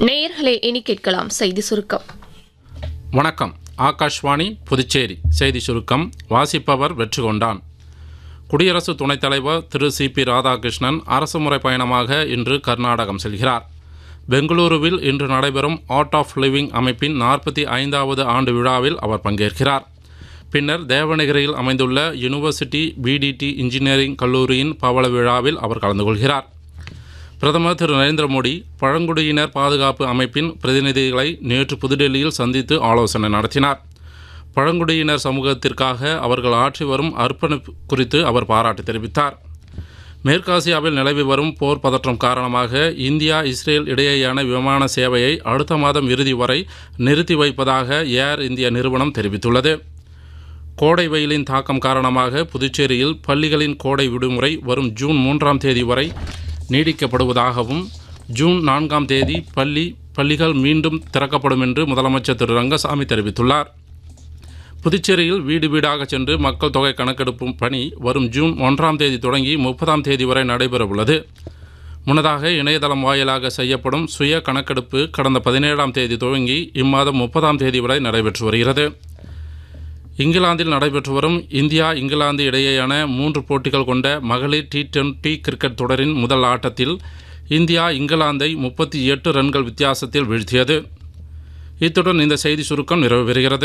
நேயர்களே இனி கேட்கலாம் செய்தி சுருக்கம் வணக்கம் ஆகாஷ்வாணி புதுச்சேரி செய்தி சுருக்கம் வாசிப்பவர் வெற்றி கொண்டான் குடியரசு துணைத் தலைவர் திரு சி பி ராதாகிருஷ்ணன் அரசுமுறை பயணமாக இன்று கர்நாடகம் செல்கிறார் பெங்களூருவில் இன்று நடைபெறும் ஆர்ட் ஆஃப் லிவிங் அமைப்பின் நாற்பத்தி ஐந்தாவது ஆண்டு விழாவில் அவர் பங்கேற்கிறார் பின்னர் தேவநகிரியில் அமைந்துள்ள யுனிவர்சிட்டி பிடிடி இன்ஜினியரிங் கல்லூரியின் பவள விழாவில் அவர் கலந்து கொள்கிறார் பிரதமர் திரு நரேந்திர மோடி பழங்குடியினர் பாதுகாப்பு அமைப்பின் பிரதிநிதிகளை நேற்று புதுடெல்லியில் சந்தித்து ஆலோசனை நடத்தினார் பழங்குடியினர் சமூகத்திற்காக அவர்கள் ஆற்றி வரும் அர்ப்பணிப்பு குறித்து அவர் பாராட்டு தெரிவித்தார் மேற்காசியாவில் நிலவி வரும் போர் பதற்றம் காரணமாக இந்தியா இஸ்ரேல் இடையேயான விமான சேவையை அடுத்த மாதம் இறுதி வரை நிறுத்தி வைப்பதாக ஏர் இந்தியா நிறுவனம் தெரிவித்துள்ளது கோடை வெயிலின் தாக்கம் காரணமாக புதுச்சேரியில் பள்ளிகளின் கோடை விடுமுறை வரும் ஜூன் மூன்றாம் தேதி வரை நீடிக்கப்படுவதாகவும் ஜூன் நான்காம் தேதி பள்ளி பள்ளிகள் மீண்டும் திறக்கப்படும் என்று முதலமைச்சர் திரு ரங்கசாமி தெரிவித்துள்ளார் புதுச்சேரியில் வீடு வீடாக சென்று மக்கள் தொகை கணக்கெடுப்பும் பணி வரும் ஜூன் ஒன்றாம் தேதி தொடங்கி முப்பதாம் தேதி வரை நடைபெறவுள்ளது முன்னதாக இணையதளம் வாயிலாக செய்யப்படும் சுய கணக்கெடுப்பு கடந்த பதினேழாம் தேதி துவங்கி இம்மாதம் முப்பதாம் தேதி வரை நடைபெற்று வருகிறது இங்கிலாந்தில் நடைபெற்று வரும் இந்தியா இங்கிலாந்து இடையேயான மூன்று போட்டிகள் கொண்ட மகளிர் டி டுவெண்டி கிரிக்கெட் தொடரின் முதல் ஆட்டத்தில் இந்தியா இங்கிலாந்தை முப்பத்தி எட்டு ரன்கள் வித்தியாசத்தில் வீழ்த்தியது இத்துடன் இந்த செய்தி சுருக்கம் நிறைவு பெறுகிறது